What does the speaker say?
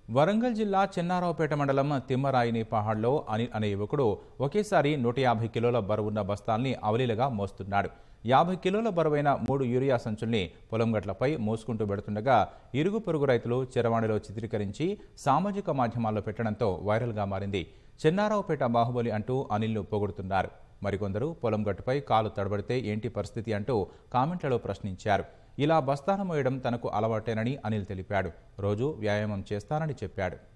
వరంగల్ జిల్లా చెన్నారావుపేట మండలం తిమ్మరాయిని పహాడ్లో అనిల్ అనే యువకుడు ఒకేసారి నూట యాభై కిలోల బరువున్న బస్తాల్ని అవలీలగా మోస్తున్నాడు యాభై కిలోల బరువైన మూడు యూరియా సంచుల్ని పొలం గట్లపై మోసుకుంటూ పెడుతుండగా ఇరుగు పొరుగు రైతులు చెరవాణిలో చిత్రీకరించి సామాజిక మాధ్యమాల్లో పెట్టడంతో వైరల్గా మారింది చెన్నారావుపేట బాహుబలి అంటూ అనిల్ను పొగుడుతున్నారు మరికొందరు పొలం గట్టుపై కాలు తడబడితే ఏంటి పరిస్థితి అంటూ కామెంట్లలో ప్రశ్నించారు ఇలా బస్తాను మోయడం తనకు అలవాటేనని అనిల్ తెలిపాడు రోజు వ్యాయామం చేస్తానని చెప్పాడు